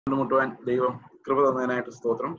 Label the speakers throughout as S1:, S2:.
S1: കണ്ടുമുട്ടുവാൻ ദൈവം കൃപ തന്നതിനായിട്ട് സ്തോത്രം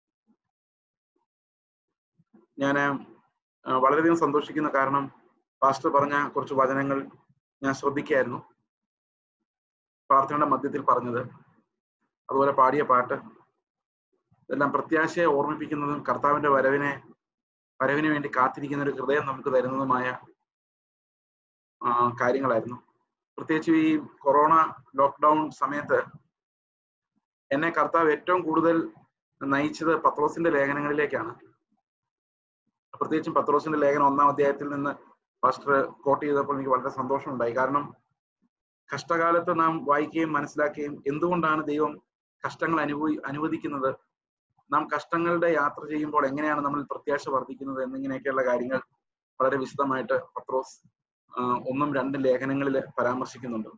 S1: ഞാൻ വളരെയധികം സന്തോഷിക്കുന്ന കാരണം പാസ്റ്റർ പറഞ്ഞ കുറച്ച് വചനങ്ങൾ ഞാൻ ശ്രദ്ധിക്കായിരുന്നു പ്രാർത്ഥനയുടെ മധ്യത്തിൽ പറഞ്ഞത് അതുപോലെ പാടിയ പാട്ട് ഇതെല്ലാം പ്രത്യാശയെ ഓർമ്മിപ്പിക്കുന്നതും കർത്താവിന്റെ വരവിനെ വരവിന് വേണ്ടി കാത്തിരിക്കുന്ന ഒരു ഹൃദയം നമുക്ക് തരുന്നതുമായ കാര്യങ്ങളായിരുന്നു പ്രത്യേകിച്ച് ഈ കൊറോണ ലോക്ക്ഡൗൺ സമയത്ത് എന്നെ കർത്താവ് ഏറ്റവും കൂടുതൽ നയിച്ചത് പത്രോസിന്റെ ലേഖനങ്ങളിലേക്കാണ് പ്രത്യേകിച്ചും പത്രോസിന്റെ ലേഖനം ഒന്നാം അധ്യായത്തിൽ നിന്ന് പാസ്റ്റർ കോട്ട് ചെയ്തപ്പോൾ എനിക്ക് വളരെ സന്തോഷമുണ്ടായി കാരണം കഷ്ടകാലത്ത് നാം വായിക്കുകയും മനസ്സിലാക്കുകയും എന്തുകൊണ്ടാണ് ദൈവം കഷ്ടങ്ങൾ അനുഭവി അനുവദിക്കുന്നത് നാം കഷ്ടങ്ങളുടെ യാത്ര ചെയ്യുമ്പോൾ എങ്ങനെയാണ് നമ്മൾ പ്രത്യാശ വർദ്ധിക്കുന്നത് എന്നിങ്ങനെയൊക്കെയുള്ള കാര്യങ്ങൾ വളരെ വിശദമായിട്ട് പത്രോസ് ഒന്നും രണ്ടും ലേഖനങ്ങളിൽ പരാമർശിക്കുന്നുണ്ട്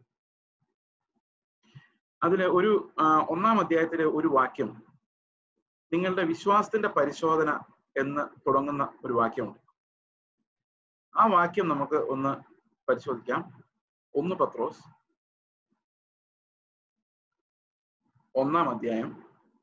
S1: അതിലെ ഒരു ഒന്നാം അധ്യായത്തിലെ ഒരു വാക്യം നിങ്ങളുടെ വിശ്വാസത്തിന്റെ പരിശോധന എന്ന് തുടങ്ങുന്ന ഒരു വാക്യമുണ്ട് ആ വാക്യം നമുക്ക് ഒന്ന് പരിശോധിക്കാം ഒന്ന് പത്രോസ് ഒന്നാം അധ്യായം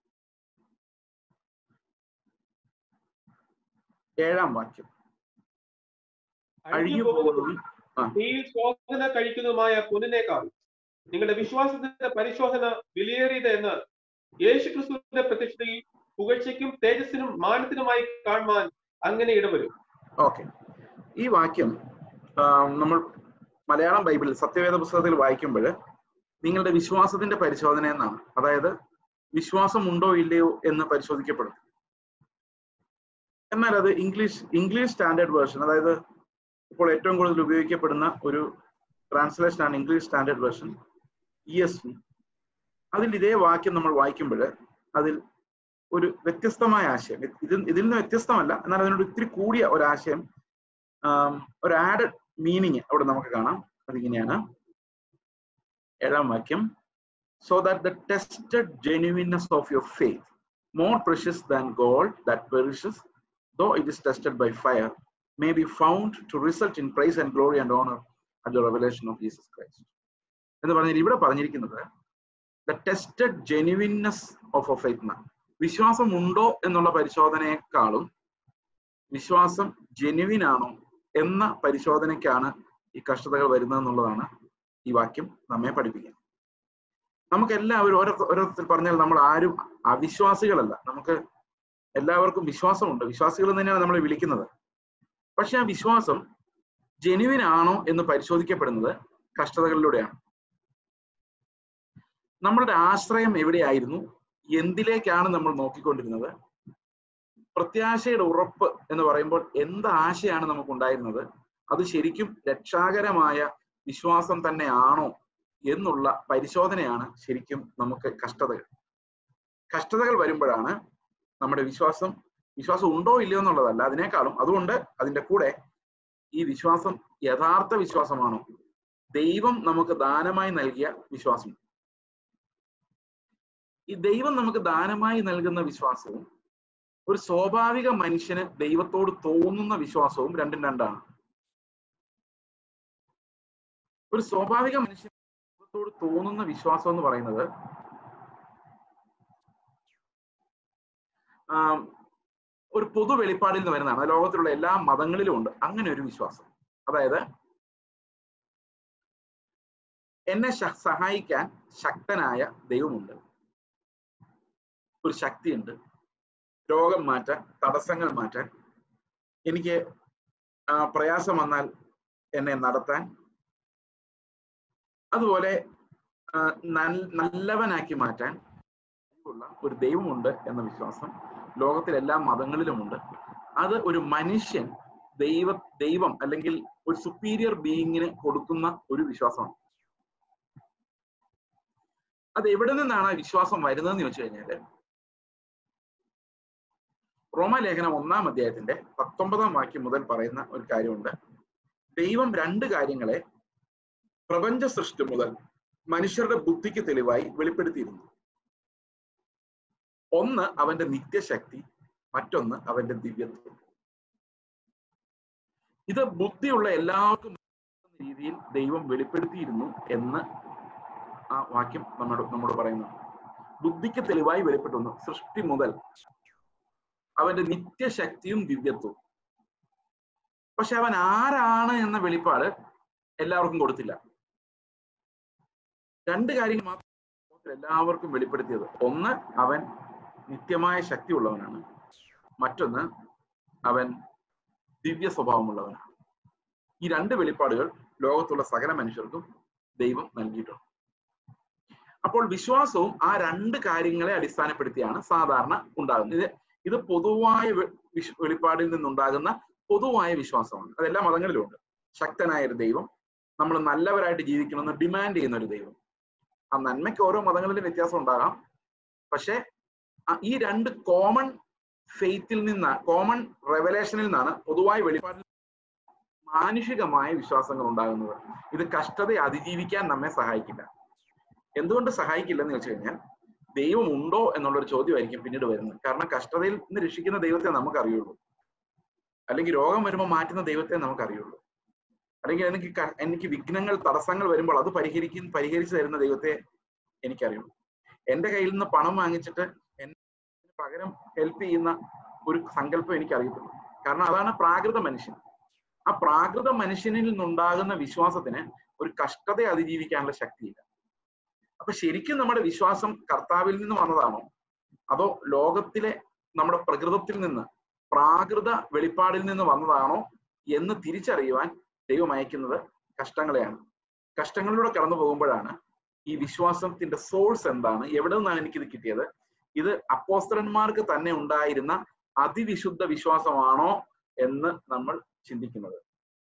S1: ഏഴാം വാക്യം അഴിഞ്ഞു പോകുന്നതും
S2: ഈ ശോധന കഴിക്കുന്നതുമായ പൊന്നിനേക്കാൾ നിങ്ങളുടെ വിശ്വാസത്തിന്റെ പരിശോധന വിലയേറിയത് എന്ന് യേശു ക്രിസ്തുവിന്റെ പ്രത്യക്ഷതയിൽ പുകഴ്ചയ്ക്കും തേജസ്സിനും മാനത്തിനുമായി കാണുവാൻ അങ്ങനെ ഇടവരും
S1: ഓക്കെ ഈ വാക്യം നമ്മൾ മലയാളം ബൈബിളിൽ സത്യവേദ പുസ്തകത്തിൽ വായിക്കുമ്പോൾ നിങ്ങളുടെ വിശ്വാസത്തിന്റെ പരിശോധന എന്നാണ് അതായത് വിശ്വാസം ഉണ്ടോ ഇല്ലയോ എന്ന് പരിശോധിക്കപ്പെടും എന്നാൽ അത് ഇംഗ്ലീഷ് ഇംഗ്ലീഷ് സ്റ്റാൻഡേർഡ് വേർഷൻ അതായത് ഇപ്പോൾ ഏറ്റവും കൂടുതൽ ഉപയോഗിക്കപ്പെടുന്ന ഒരു ട്രാൻസ്ലേഷൻ ആണ് English standard version E S V അതിൽ ഇതേ വാക്യം നമ്മൾ വായിക്കുമ്പോൾ അതിൽ ഒരു വ്യത്യസ്തമായ ആശയം ഇത് ഇതിൽ നിന്ന് വ്യത്യസ്തമല്ല എന്നാൽ അതിനോട് ഇത്തിരി കൂടിയ ഒരാശയം ഒരു ആഡഡ് മീനിങ് അവിടെ നമുക്ക് കാണാം അതിങ്ങനെയാണ് ഏഴാം വാക്യം so that the tested genuineness of your faith more precious than gold that perishes though it is tested by fire may be found to result in praise and glory and honor at the revelation of Jesus Christ. എന്ന് പറഞ്ഞാൽ ഇവിടെ പറഞ്ഞിരിക്കുന്നത് the tested genuineness of a faith man വിശ്വാസം ഉണ്ടോ എന്നുള്ള പരിശോധനയെക്കാളും വിശ്വാസം genuine ആണോ എന്ന പരിശോധനയ്ക്കാണ് ഈ കഷ്ടതകൾ വരുന്നത് എന്നുള്ളതാണ് ഈ വാക്യം നമ്മെ പഠിപ്പിക്കുന്നത് നമുക്ക് എല്ലാവരും ഓരോ ഓരോരുത്തർ പറഞ്ഞാൽ നമ്മൾ ആരും അവിശ്വാസികളല്ല നമുക്ക് എല്ലാവർക്കും വിശ്വാസമുണ്ട് വിശ്വാസികൾ തന്നെയാണ് നമ്മളെ വിളിക്കുന്നത് പക്ഷെ ആ വിശ്വാസം ജെനുവിൻ ആണോ എന്ന് പരിശോധിക്കപ്പെടുന്നത് കഷ്ടതകളിലൂടെയാണ് നമ്മളുടെ ആശ്രയം എവിടെയായിരുന്നു എന്തിലേക്കാണ് നമ്മൾ നോക്കിക്കൊണ്ടിരുന്നത് പ്രത്യാശയുടെ ഉറപ്പ് എന്ന് പറയുമ്പോൾ എന്ത് ആശയാണ് നമുക്ക് ഉണ്ടായിരുന്നത് അത് ശരിക്കും രക്ഷാകരമായ വിശ്വാസം തന്നെയാണോ എന്നുള്ള പരിശോധനയാണ് ശരിക്കും നമുക്ക് കഷ്ടതകൾ കഷ്ടതകൾ വരുമ്പോഴാണ് നമ്മുടെ വിശ്വാസം വിശ്വാസം ഉണ്ടോ ഇല്ലയോ എന്നുള്ളതല്ല അതിനേക്കാളും അതുകൊണ്ട് അതിന്റെ കൂടെ ഈ വിശ്വാസം യഥാർത്ഥ വിശ്വാസമാണോ ദൈവം നമുക്ക് ദാനമായി നൽകിയ വിശ്വാസം ഈ ദൈവം നമുക്ക് ദാനമായി നൽകുന്ന വിശ്വാസവും ഒരു സ്വാഭാവിക മനുഷ്യന് ദൈവത്തോട് തോന്നുന്ന വിശ്വാസവും രണ്ടും രണ്ടാണ് ഒരു സ്വാഭാവിക മനുഷ്യന് ദൈവത്തോട് തോന്നുന്ന വിശ്വാസം എന്ന് പറയുന്നത് ഒരു പൊതു വെളിപ്പാടിൽ നിന്ന് വരുന്നതാണ് ലോകത്തിലുള്ള എല്ലാ മതങ്ങളിലും ഉണ്ട് അങ്ങനെ ഒരു വിശ്വാസം അതായത് എന്നെ സഹായിക്കാൻ ശക്തനായ ദൈവമുണ്ട് ഒരു ശക്തിയുണ്ട് രോഗം മാറ്റാൻ തടസ്സങ്ങൾ മാറ്റാൻ എനിക്ക് പ്രയാസം വന്നാൽ എന്നെ നടത്താൻ അതുപോലെ നല്ലവനാക്കി മാറ്റാൻ ഉള്ള ഒരു ദൈവമുണ്ട് എന്ന വിശ്വാസം ലോകത്തിലെ എല്ലാ മതങ്ങളിലുമുണ്ട് അത് ഒരു മനുഷ്യൻ ദൈവ ദൈവം അല്ലെങ്കിൽ ഒരു സുപ്പീരിയർ ബീയിങ്ങിന് കൊടുക്കുന്ന ഒരു വിശ്വാസമാണ് അത് എവിടെ നിന്നാണ് വിശ്വാസം വരുന്നതെന്ന് ചോദിച്ചു കഴിഞ്ഞാല് റോമാലേഖനം ഒന്നാം അധ്യായത്തിന്റെ പത്തൊമ്പതാം വാക്യം മുതൽ പറയുന്ന ഒരു കാര്യമുണ്ട് ദൈവം രണ്ട് കാര്യങ്ങളെ പ്രപഞ്ച സൃഷ്ടി മുതൽ മനുഷ്യരുടെ ബുദ്ധിക്ക് തെളിവായി വെളിപ്പെടുത്തിയിരുന്നു ഒന്ന് അവന്റെ നിത്യശക്തി മറ്റൊന്ന് അവന്റെ ദിവ്യത്വം ഇത് ബുദ്ധിയുള്ള എല്ലാവർക്കും രീതിയിൽ ദൈവം വെളിപ്പെടുത്തിയിരുന്നു എന്ന് ആ വാക്യം നമ്മോട് നമ്മോട് പറയുന്നു ബുദ്ധിക്ക് തെളിവായി വെളിപ്പെട്ടു വന്നു സൃഷ്ടി മുതൽ അവന്റെ നിത്യശക്തിയും ദിവ്യത്വവും പക്ഷെ അവൻ ആരാണ് എന്ന വെളിപ്പാട് എല്ലാവർക്കും കൊടുത്തില്ല രണ്ട് കാര്യങ്ങൾ മാത്രം എല്ലാവർക്കും വെളിപ്പെടുത്തിയത് ഒന്ന് അവൻ നിത്യമായ ശക്തി ഉള്ളവനാണ് മറ്റൊന്ന് അവൻ ദിവ്യ സ്വഭാവമുള്ളവനാണ് ഈ രണ്ട് വെളിപ്പാടുകൾ ലോകത്തുള്ള സകല മനുഷ്യർക്കും ദൈവം നൽകിയിട്ടുണ്ട് അപ്പോൾ വിശ്വാസവും ആ രണ്ട് കാര്യങ്ങളെ അടിസ്ഥാനപ്പെടുത്തിയാണ് സാധാരണ ഉണ്ടാകുന്നത് ഇത് ഇത് പൊതുവായ വെ- വിശ് വെളിപ്പാടിൽ നിന്നുണ്ടാകുന്ന പൊതുവായ വിശ്വാസമാണ് അതെല്ലാ മതങ്ങളിലും ഉണ്ട് ശക്തനായ ഒരു ദൈവം നമ്മൾ നല്ലവരായിട്ട് ജീവിക്കണമെന്ന് ഡിമാൻഡ് ചെയ്യുന്ന ഒരു ദൈവം ആ നന്മയ്ക്ക് ഓരോ മതങ്ങളിലും വ്യത്യാസം ഉണ്ടാകാം പക്ഷെ ആ- ഈ രണ്ട് കോമൺ ഫെയ്ത്തിൽ നിന്നാണ് കോമൺ റെവലേഷനിൽ നിന്നാണ് പൊതുവായ വെളിപ്പാടിൽ മാനുഷികമായ വിശ്വാസങ്ങൾ ഉണ്ടാകുന്നത് ഇത് കഷ്ടതയെ അതിജീവിക്കാൻ നമ്മെ സഹായിക്കില്ല എന്തുകൊണ്ട് സഹായിക്കില്ല എന്ന് വെച്ച് കഴിഞ്ഞാൽ ദൈവം ഉണ്ടോ എന്നുള്ളൊരു ചോദ്യമായിരിക്കും പിന്നീട് വരുന്നത് കാരണം കഷ്ടതയിൽ നിന്ന് രക്ഷിക്കുന്ന ദൈവത്തെ നമുക്ക് അറിയുള്ളൂ അല്ലെങ്കിൽ രോഗം വരുമ്പോൾ മാറ്റുന്ന ദൈവത്തെ നമുക്ക് അറിയുള്ളൂ അല്ലെങ്കിൽ എനിക്ക് ക- എനിക്ക് വിഘ്നങ്ങൾ തടസ്സങ്ങൾ വരുമ്പോൾ അത് പരിഹരിക്കും പരിഹരിച്ചു തരുന്ന ദൈവത്തെ എനിക്കറിയുള്ളൂ എന്റെ കയ്യിൽ നിന്ന് പണം വാങ്ങിച്ചിട്ട് എന്നെ പകരം ഹെൽപ്പ് ചെയ്യുന്ന ഒരു സങ്കല്പം എനിക്ക് അറിയത്തുള്ളൂ കാരണം അതാണ് പ്രാകൃത മനുഷ്യൻ ആ പ്രാകൃത മനുഷ്യനിൽ നിന്നുണ്ടാകുന്ന വിശ്വാസത്തിന് ഒരു കഷ്ടതയെ അതിജീവിക്കാനുള്ള ശക്തിയില്ല അപ്പൊ ശരിക്കും നമ്മുടെ വിശ്വാസം കർത്താവിൽ നിന്ന് വന്നതാണോ അതോ ലോകത്തിലെ നമ്മുടെ പ്രകൃതത്തിൽ നിന്ന് പ്രാകൃത വെളിപ്പാടിൽ നിന്ന് വന്നതാണോ എന്ന് തിരിച്ചറിയുവാൻ ദൈവം അയക്കുന്നത് കഷ്ടങ്ങളെയാണ് കഷ്ടങ്ങളിലൂടെ കടന്നു പോകുമ്പോഴാണ് ഈ വിശ്വാസത്തിന്റെ സോഴ്സ് എന്താണ് എവിടെ നിന്നാണ് എനിക്കിത് കിട്ടിയത് ഇത് അപ്പോസ്തലന്മാർക്ക് തന്നെ ഉണ്ടായിരുന്ന അതിവിശുദ്ധ വിശ്വാസമാണോ എന്ന് നമ്മൾ ചിന്തിക്കുന്നത്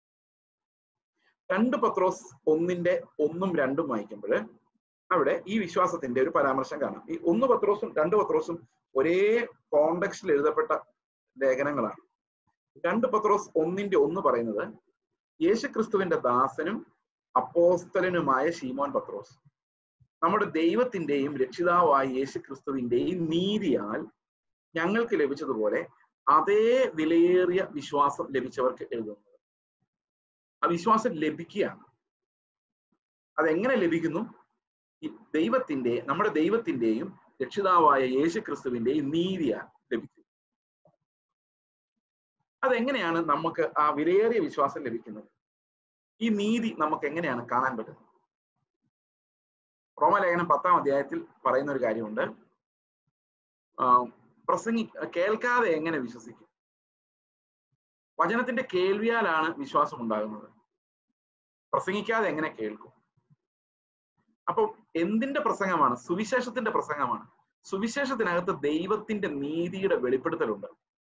S1: രണ്ട് പത്രോസ് ഒന്നിന്റെ ഒന്നും രണ്ടും വായിക്കുമ്പോൾ അവിടെ ഈ വിശ്വാസത്തിന്റെ ഒരു പരാമർശം കാണാം ഈ ഒന്ന് പത്രോസും രണ്ട് പത്രോസും ഒരേ കോണ്ടക്സ്റ്റിൽ എഴുതപ്പെട്ട ലേഖനങ്ങളാണ് രണ്ട് പത്രോസ് ഒന്നിന്റെ ഒന്ന് പറയുന്നത് യേശുക്രിസ്തുവിന്റെ ദാസനും അപ്പോസ്തലനുമായ ശീമോൻ പത്രോസ് നമ്മുടെ ദൈവത്തിന്റെയും രക്ഷിതാവായ യേശുക്രിസ്തുവിന്റെയും നീതിയാൽ ഞങ്ങൾക്ക് ലഭിച്ചതുപോലെ അതേ വിലയേറിയ വിശ്വാസം ലഭിച്ചവർക്ക് എഴുതുന്നത് ആ വിശ്വാസം ലഭിക്കുകയാണ് അതെങ്ങനെ ലഭിക്കുന്നു ഈ ദൈവത്തിന്റെ നമ്മുടെ ദൈവത്തിന്റെയും രക്ഷിതാവായ യേശു ക്രിസ്തുവിന്റെയും നീതിയാൽ ലഭിക്കും അതെങ്ങനെയാണ് നമുക്ക് ആ വിലയേറിയ വിശ്വാസം ലഭിക്കുന്നത് ഈ നീതി നമുക്ക് എങ്ങനെയാണ് കാണാൻ പറ്റുന്നത് റോമലേഖനം പത്താം അധ്യായത്തിൽ പറയുന്ന ഒരു കാര്യമുണ്ട് ആ, പ്രസംഗി കേൾക്കാതെ എങ്ങനെ വിശ്വസിക്കും വചനത്തിന്റെ കേൾവിയാലാണ് വിശ്വാസം ഉണ്ടാകുന്നത് പ്രസംഗിക്കാതെ എങ്ങനെ കേൾക്കും അപ്പൊ എന്തിന്റെ പ്രസംഗമാണ് സുവിശേഷത്തിന്റെ പ്രസംഗമാണ് സുവിശേഷത്തിനകത്ത് ദൈവത്തിന്റെ നീതിയുടെ വെളിപ്പെടുത്തലുണ്ട്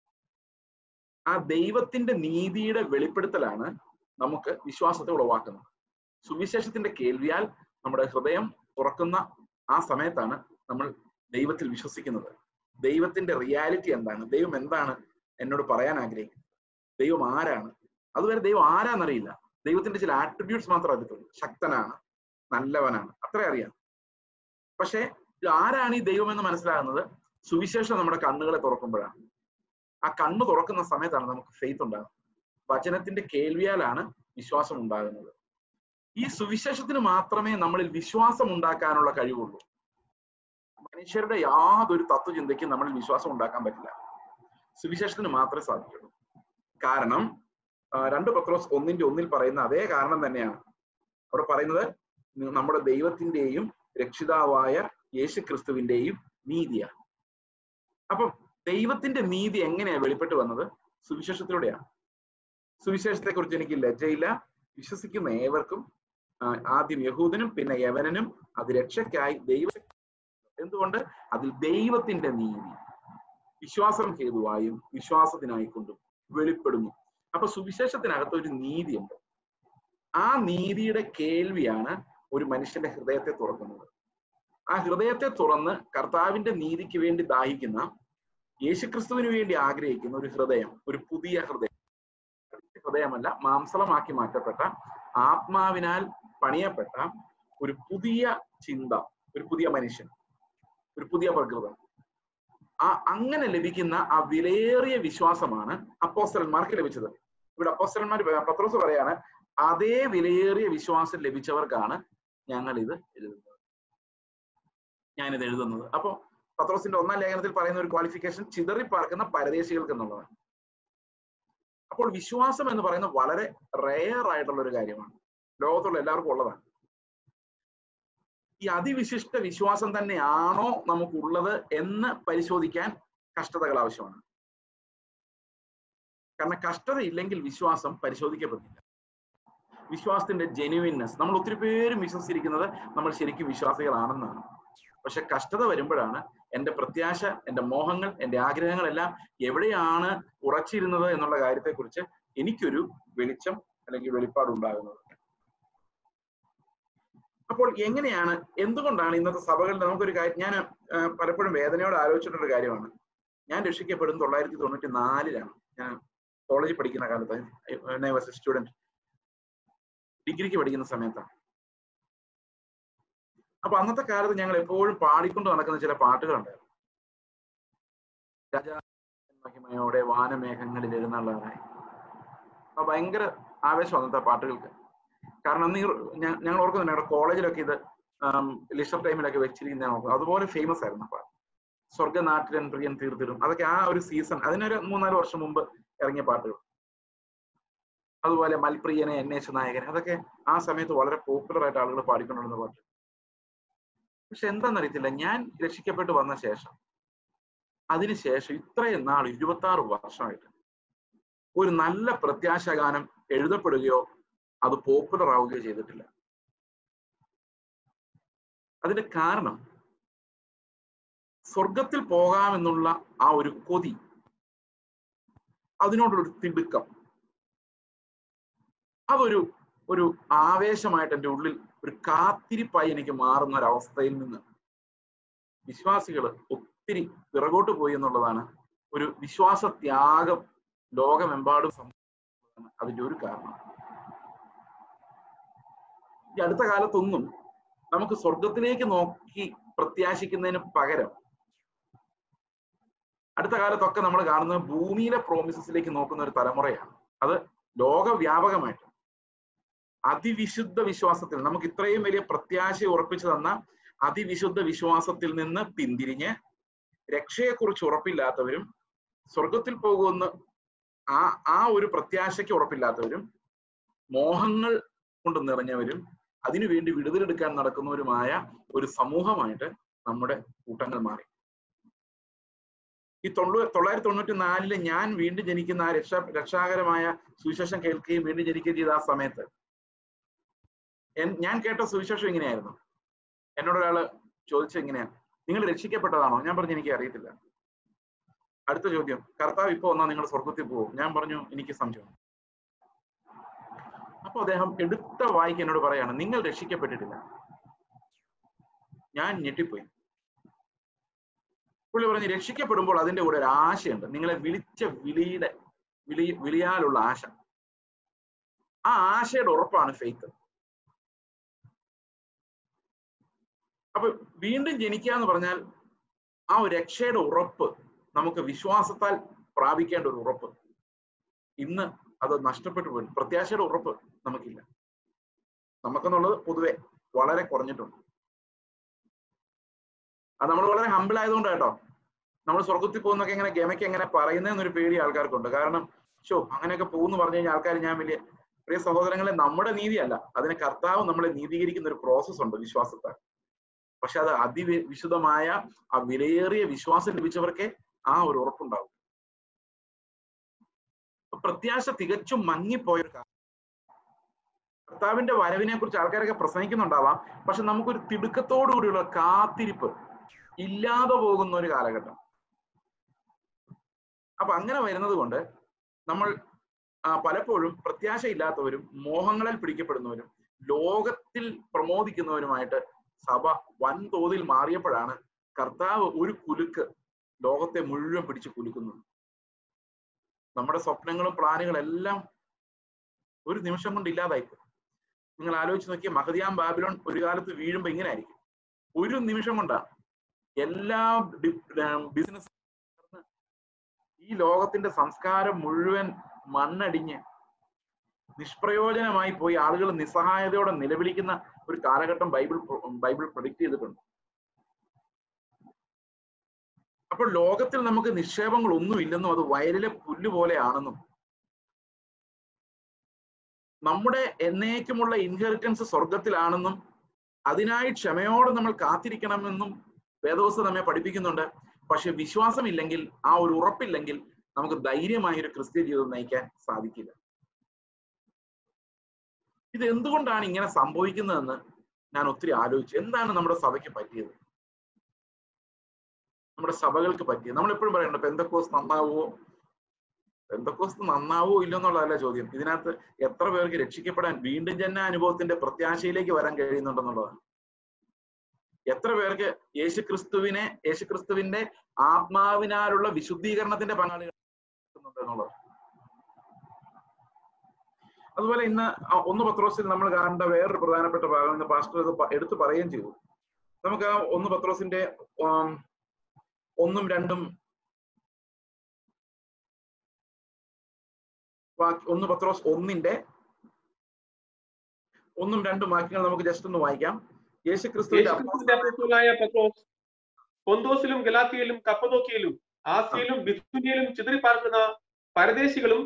S1: ആ ദൈവത്തിന്റെ നീതിയുടെ വെളിപ്പെടുത്തലാണ് നമുക്ക് വിശ്വാസത്തെ ഉളവാക്കുന്നത് സുവിശേഷത്തിന്റെ കേൾവിയാൽ നമ്മുടെ ഹൃദയം തുറക്കുന്ന ആ സമയത്താണ് നമ്മൾ ദൈവത്തിൽ വിശ്വസിക്കുന്നത് ദൈവത്തിന്റെ റിയാലിറ്റി എന്താണ് ദൈവം എന്താണ് എന്നോട് പറയാൻ ആഗ്രഹിക്കുന്നത് ദൈവം ആരാണ് അതുവരെ ദൈവം ആരാന്നറിയില്ല ദൈവത്തിന്റെ ചില ആട്രിബ്യൂട്ട്സ് മാത്രമേ അറിയത്തുള്ളൂ ശക്തനാണ് നല്ലവനാണ് അത്രേ അറിയാം പക്ഷെ ഇത് ആരാണ് ഈ ദൈവം എന്ന് മനസ്സിലാകുന്നത് സുവിശേഷം നമ്മുടെ കണ്ണുകളെ തുറക്കുമ്പോഴാണ് ആ കണ്ണ് തുറക്കുന്ന സമയത്താണ് നമുക്ക് ഫെയ്ത്ത് ഉണ്ടാകുന്നത് വചനത്തിന്റെ കേൾവിയാലാണ് വിശ്വാസം ഉണ്ടാകുന്നത് ഈ സുവിശേഷത്തിന് മാത്രമേ നമ്മളിൽ വിശ്വാസം ഉണ്ടാക്കാനുള്ള കഴിവുള്ളൂ മനുഷ്യരുടെ യാതൊരു തത്വചിന്തയ്ക്കും നമ്മളിൽ വിശ്വാസം ഉണ്ടാക്കാൻ പറ്റില്ല സുവിശേഷത്തിന് മാത്രമേ സാധിക്കുള്ളൂ കാരണം ആ, രണ്ട് പത്രോസ് ഒന്നിന്റെ ഒന്നിൽ പറയുന്ന അതേ കാരണം തന്നെയാണ് അവിടെ പറയുന്നത് നി- നമ്മുടെ ദൈവത്തിന്റെയും രക്ഷിതാവായ യേശു ക്രിസ്തുവിന്റെയും നീതിയാണ് അപ്പം ദൈവത്തിന്റെ നീതി എങ്ങനെയാണ് വെളിപ്പെട്ട് വന്നത് സുവിശേഷത്തിലൂടെയാണ് സുവിശേഷത്തെ കുറിച്ച് എനിക്ക് ലജ്ജയില്ല വിശ്വസിക്കുന്ന ഏവർക്കും ആ, ആദ്യം യഹൂദനും പിന്നെ യവനനും അത് രക്ഷയ്ക്കായി ദൈവ എന്തുകൊണ്ട് അതിൽ ദൈവത്തിന്റെ നീതി വിശ്വാസം ഹേതുവായും വിശ്വാസത്തിനായിക്കൊണ്ടും വെളിപ്പെടുന്നു അപ്പൊ സുവിശേഷത്തിനകത്ത് ഒരു നീതിയുണ്ട് ആ നീതിയുടെ കേൾവിയാണ് ഒരു മനുഷ്യന്റെ ഹൃദയത്തെ തുറക്കുന്നത് ആ ഹൃദയത്തെ തുറന്ന് കർത്താവിന്റെ നീതിക്ക് വേണ്ടി ദാഹിക്കുന്ന യേശുക്രിസ്തുവിന് വേണ്ടി ആഗ്രഹിക്കുന്ന ഒരു ഹൃദയം ഒരു പുതിയ ഹൃദയം ഹൃദയമല്ല മാംസളമാക്കി മാറ്റപ്പെട്ട ആത്മാവിനാൽ പണിയപ്പെട്ട ഒരു പുതിയ ചിന്ത ഒരു പുതിയ മനുഷ്യൻ ഒരു പുതിയ പ്രകൃതം ആ അങ്ങനെ ലഭിക്കുന്ന ആ വിലയേറിയ വിശ്വാസമാണ് അപ്പോസ്റ്റലന്മാർക്ക് ലഭിച്ചത് ഇവിടെ അപ്പോസ്റ്റലന്മാർ പത്രോസ് പറയാണ് അതേ വിലയേറിയ വിശ്വാസം ലഭിച്ചവർക്കാണ് ഞങ്ങൾ ഇത് എഴുതുന്നത് ഞാനിത് എഴുതുന്നത് അപ്പോൾ പത്രോസിന്റെ ഒന്നാം ലേഖനത്തിൽ പറയുന്ന ഒരു ക്വാളിഫിക്കേഷൻ ചിതറി പാർക്കുന്ന പരദേശികൾക്ക് എന്നുള്ളതാണ് അപ്പോൾ വിശ്വാസം എന്ന് പറയുന്നത് വളരെ റെയർ ആയിട്ടുള്ള ഒരു കാര്യമാണ് ലോകത്തുള്ള എല്ലാവർക്കും ഉള്ളതാണ് ഈ അതിവിശിഷ്ട വിശ്വാസം തന്നെയാണോ നമുക്കുള്ളത് എന്ന് പരിശോധിക്കാൻ കഷ്ടതകൾ ആവശ്യമാണ് കാരണം കഷ്ടത ഇല്ലെങ്കിൽ വിശ്വാസം പരിശോധിക്കപ്പെട്ടില്ല വിശ്വാസത്തിന്റെ ജെനുവിൻനെസ് നമ്മൾ ഒത്തിരി പേരും വിശ്വസിച്ചിരിക്കുന്നത് നമ്മൾ ശരിക്കും വിശ്വാസികളാണെന്നാണ് പക്ഷെ കഷ്ടത വരുമ്പോഴാണ് എന്റെ പ്രത്യാശ എന്റെ മോഹങ്ങൾ എന്റെ ആഗ്രഹങ്ങളെല്ലാം എവിടെയാണ് ഉറച്ചിരുന്നത് എന്നുള്ള കാര്യത്തെക്കുറിച്ച് എനിക്കൊരു വെളിച്ചം അല്ലെങ്കിൽ വെളിപ്പാടുണ്ടാകുന്നത് അപ്പോൾ എങ്ങനെയാണ് എന്തുകൊണ്ടാണ് ഇന്നത്തെ സഭകളിൽ നമുക്കൊരു കാര്യം ഞാൻ പലപ്പോഴും വേദനയോട് ആലോചിച്ചിട്ടൊരു കാര്യമാണ് ഞാൻ രക്ഷിക്കപ്പെടുന്നത് തൊള്ളായിരത്തി തൊണ്ണൂറ്റി നാലിലാണ് ഞാൻ കോളേജിൽ പഠിക്കുന്ന കാലത്ത് വാസ് എ സ്റ്റുഡന്റ് ഡിഗ്രിക്ക് പഠിക്കുന്ന സമയത്താണ് അപ്പൊ അന്നത്തെ കാലത്ത് ഞങ്ങൾ എപ്പോഴും പാടിക്കൊണ്ട് നടക്കുന്ന ചില പാട്ടുകളുണ്ടായിരുന്നു രാജാമഹിമയോടെ വാനമേഘങ്ങളിൽ എഴുന്നള്ളാറായി അപ്പൊ ഭയങ്കര ആവേശം അന്നത്തെ പാട്ടുകൾക്ക് കാരണം അന്ന് ഞങ്ങൾ ഓർക്കുന്നുണ്ട് ഞങ്ങളുടെ കോളേജിലൊക്കെ ഇത് ലിഷർ ടൈമിലൊക്കെ വെച്ചിരിക്കുന്ന ഞാൻ ഓർക്കുന്നു അതുപോലെ ഫേമസ് ആയിരുന്നു പാട്ട് സ്വർഗനാട്ടിലൻ പ്രിയൻ തീർത്തിടും അതൊക്കെ ആ ഒരു സീസൺ അതിനൊരു മൂന്നാല് വർഷം മുമ്പ് ഇറങ്ങിയ പാട്ടുകൾ അതുപോലെ മൽപ്രിയനെ എന്നേശ നായകൻ അതൊക്കെ ആ സമയത്ത് വളരെ പോപ്പുലർ ആയിട്ട് ആളുകൾ പാടിക്കൊണ്ടിരുന്ന പാട്ട് പക്ഷെ എന്താണെന്നറിയത്തില്ല ഞാൻ രക്ഷിക്കപ്പെട്ട് വന്ന ശേഷം അതിനുശേഷം ഇത്രയും നാൾ ഇരുപത്തി ആറ് വർഷമായിട്ട് ഒരു നല്ല പ്രത്യാശാഗാനം എഴുതപ്പെടുകയോ അത് പോപ്പുലർ ആവുകയോ ചെയ്തിട്ടില്ല അതിന്റെ കാരണം സ്വർഗത്തിൽ പോകാമെന്നുള്ള ആ ഒരു കൊതി അതിനോടൊരു തിടുക്കം അതൊരു ഒരു ആവേശമായിട്ട് എൻ്റെ ഉള്ളിൽ ഒരു കാത്തിരിപ്പായി എനിക്ക് മാറുന്ന ഒരവസ്ഥയിൽ നിന്ന് വിശ്വാസികൾ ഒത്തിരി പിറകോട്ട് പോയി എന്നുള്ളതാണ് ഒരു വിശ്വാസ ത്യാഗം ലോകമെമ്പാടും സംഭവിക്കുന്നതാണ് അതിന്റെ ഒരു കാരണം ഈ അടുത്ത കാലത്തൊന്നും നമുക്ക് സ്വർഗത്തിലേക്ക് നോക്കി പ്രത്യാശിക്കുന്നതിന് പകരം അടുത്ത കാലത്തൊക്കെ നമ്മൾ കാണുന്നത് ഭൂമിയിലെ പ്രോമിസസിലേക്ക് നോക്കുന്ന ഒരു തലമുറയാണ് അത് ലോകവ്യാപകമായിട്ട് അതിവിശുദ്ധ വിശ്വാസത്തിൽ നമുക്ക് ഇത്രയും വലിയ പ്രത്യാശ ഉറപ്പിച്ചു തന്ന അതിവിശുദ്ധ വിശ്വാസത്തിൽ നിന്ന് പിന്തിരിഞ്ഞ് രക്ഷയെക്കുറിച്ച് ഉറപ്പില്ലാത്തവരും സ്വർഗത്തിൽ പോകുമെന്ന് ആ ആ ഒരു പ്രത്യാശയ്ക്ക് ഉറപ്പില്ലാത്തവരും മോഹങ്ങൾ കൊണ്ട് നിറഞ്ഞവരും അതിനുവേണ്ടി വിടുതലെടുക്കാൻ നടക്കുന്നവരുമായ ഒരു സമൂഹമായിട്ട് നമ്മുടെ കൂട്ടങ്ങൾ മാറി ഈ തൊണ്ണൂ തൊള്ളായിരത്തി തൊണ്ണൂറ്റി നാലില് ഞാൻ വീണ്ടും ജനിക്കുന്ന ആ രക്ഷാ രക്ഷാകരമായ സുവിശേഷം കേൾക്കുകയും വീണ്ടും ജനിക്കുകയും ചെയ്ത ആ സമയത്ത് ഞാൻ കേട്ട സുവിശേഷം ഇങ്ങനെയായിരുന്നു എന്നോട് ഒരാള് ചോദിച്ചത് ഇങ്ങനെയാണ് നിങ്ങൾ രക്ഷിക്കപ്പെട്ടതാണോ ഞാൻ പറഞ്ഞു എനിക്ക് അറിയത്തില്ല അടുത്ത ചോദ്യം കർത്താവ് ഇപ്പൊ വന്നാൽ നിങ്ങൾ സ്വർഗത്തിൽ പോകും ഞാൻ പറഞ്ഞു എനിക്ക് സംശയം അപ്പൊ അദ്ദേഹം എടുത്ത വായിക്ക് എന്നോട് പറയാണ് നിങ്ങൾ രക്ഷിക്കപ്പെട്ടിട്ടില്ല ഞാൻ ഞെട്ടിപ്പോയി പുള്ളി പറഞ്ഞു രക്ഷിക്കപ്പെടുമ്പോൾ അതിന്റെ കൂടെ ഒരു ആശയുണ്ട് നിങ്ങളെ വിളിച്ച വിളിയുടെ വിളി വിളിയാലുള്ള ആശ ആ ആശയുടെ ഉറപ്പാണ് ഫെയ്ത്ത് അപ്പൊ വീണ്ടും ജനിക്കുക എന്ന് പറഞ്ഞാൽ ആ ഒരു രക്ഷയുടെ ഉറപ്പ് നമുക്ക് വിശ്വാസത്താൽ പ്രാപിക്കേണ്ട ഒരു ഉറപ്പ് ഇന്ന് അത് നഷ്ടപ്പെട്ടു പോയി പ്രത്യാശയുടെ ഉറപ്പ് നമുക്കില്ല നമുക്കെന്നുള്ളത് പൊതുവെ വളരെ കുറഞ്ഞിട്ടുണ്ട് അത് നമ്മൾ വളരെ ഹമ്പിൾ ആയതുകൊണ്ട് കേട്ടോ നമ്മൾ സ്വർഗത്തിൽ പോകുന്നൊക്കെ എങ്ങനെ ഗമയ്ക്ക് എങ്ങനെ പറയുന്നതെന്നൊരു പേടി ആൾക്കാർക്കുണ്ട് കാരണം ഷോ അങ്ങനെയൊക്കെ പോകുന്നു പറഞ്ഞു കഴിഞ്ഞാൽ ആൾക്കാർ ഞാൻ വലിയ പ്രിയ സഹോദരങ്ങളെ നമ്മുടെ നീതിയല്ല അതിന് കർത്താവ് നമ്മളെ നീതീകരിക്കുന്ന ഒരു പ്രോസസ് ഉണ്ട് വിശ്വാസത്താൽ പക്ഷെ അത് അതിവിശുദ്ധമായ ആ വിലയേറിയ വിശ്വാസം ലഭിച്ചവർക്ക് ആ ഒരു ഉറപ്പുണ്ടാവും പ്രത്യാശ തികച്ചും മങ്ങിപ്പോയ ഒരു കാലം കർത്താവിന്റെ വരവിനെ കുറിച്ച് ആൾക്കാരൊക്കെ പ്രസംഗിക്കുന്നുണ്ടാവാം പക്ഷെ നമുക്കൊരു തിടുക്കത്തോടു കൂടിയുള്ള കാത്തിരിപ്പ് ഇല്ലാതെ പോകുന്ന ഒരു കാലഘട്ടം അപ്പൊ അങ്ങനെ വരുന്നത് കൊണ്ട് നമ്മൾ പലപ്പോഴും പ്രത്യാശ ഇല്ലാത്തവരും മോഹങ്ങളിൽ പിടിക്കപ്പെടുന്നവരും ലോകത്തിൽ പ്രമോദിക്കുന്നവരുമായിട്ട് സഭ വൻതോതിൽ മാറിയപ്പോഴാണ് കർത്താവ് ഒരു കുലുക്ക് ലോകത്തെ മുഴുവൻ പിടിച്ചു കുലുക്കുന്നത് നമ്മുടെ സ്വപ്നങ്ങളും പ്ലാനുകളും എല്ലാം ഒരു നിമിഷം കൊണ്ട് ഇല്ലാതായിപ്പോ നിങ്ങൾ ആലോചിച്ച് നോക്കിയ മഹദിയാം ബാബിലോൺ ഒരു കാലത്ത് വീഴുമ്പോ ഇങ്ങനെ ആയിരിക്കും ഒരു നിമിഷം കൊണ്ടാണ് എല്ലാ ബിസിനസ് ഈ ലോകത്തിന്റെ സംസ്കാരം മുഴുവൻ മണ്ണടിഞ്ഞ് നിഷ്പ്രയോജനമായി പോയി ആളുകൾ നിസ്സഹായതയോടെ നിലവിളിക്കുന്ന ഒരു കാലഘട്ടം ബൈബിൾ ബൈബിൾ പ്രൊഡിക്ട് ചെയ്തിട്ടുണ്ട് അപ്പോൾ ലോകത്തിൽ നമുക്ക് നിക്ഷേപങ്ങൾ ഒന്നുമില്ലെന്നും അത് വയലിലെ പുല്ല് പോലെയാണെന്നും നമ്മുടെ എന്നേക്കുമുള്ള ഇൻഹെറിറ്റൻസ് സ്വർഗത്തിലാണെന്നും അതിനായി ക്ഷമയോടെ നമ്മൾ കാത്തിരിക്കണമെന്നും വേദവസ്ഥ നമ്മെ പഠിപ്പിക്കുന്നുണ്ട് പക്ഷെ വിശ്വാസമില്ലെങ്കിൽ ആ ഒരു ഉറപ്പില്ലെങ്കിൽ നമുക്ക് ധൈര്യമായ ഒരു ക്രിസ്ത്യ ജീവിതം നയിക്കാൻ സാധിക്കില്ല ഇത് എന്തുകൊണ്ടാണ് ഇങ്ങനെ സംഭവിക്കുന്നതെന്ന് ഞാൻ ഒത്തിരി ആലോചിച്ചു എന്താണ് നമ്മുടെ സഭയ്ക്ക് പറ്റിയത് നമ്മുടെ സഭകൾക്ക് പറ്റിയത് നമ്മൾ എപ്പോഴും പറയണ്ട പെന്തക്കോസ് നന്നാവോ പെന്തക്കോസ് നന്നാവോ ഇല്ലെന്നുള്ളതല്ല ചോദ്യം ഇതിനകത്ത് എത്ര പേർക്ക് രക്ഷിക്കപ്പെടാൻ വീണ്ടും ജന്മ അനുഭവത്തിന്റെ പ്രത്യാശയിലേക്ക് വരാൻ കഴിയുന്നുണ്ടെന്നുള്ളതാണ് എത്ര പേർക്ക് യേശുക്രിസ്തുവിനെ യേശുക്രിസ്തുവിന്റെ ആത്മാവിനാലുള്ള വിശുദ്ധീകരണത്തിന്റെ പങ്കാളികൾ എന്നുള്ളത് അതുപോലെ ഇന്ന് ഒന്ന് പത്രോസിൽ നമ്മൾ കാണേണ്ട വേറൊരു പ്രധാനപ്പെട്ട ഭാഗം ഇന്ന് പാസ്റ്റർ ഇത് എടുത്തു പറയുകയും ചെയ്തു നമുക്ക് ആ ഒന്ന് പത്രോസിന്റെ ഒന്നും രണ്ടും ഒന്ന് പത്രോസ് ഒന്നിന്റെ ഒന്നും രണ്ടും വാക്യങ്ങൾ നമുക്ക് ജസ്റ്റ് ഒന്ന് വായിക്കാം യേശു
S2: ക്രിസ്തുവിന്റെ പത്രോസ് പൊന്തോസിലും ഗലാത്തിയിലും കപ്പതോക്കിയിലും ആസിയയിലും ബിഥുനിയിലും ചിതറിപ്പാർക്കുന്ന പരദേശികളും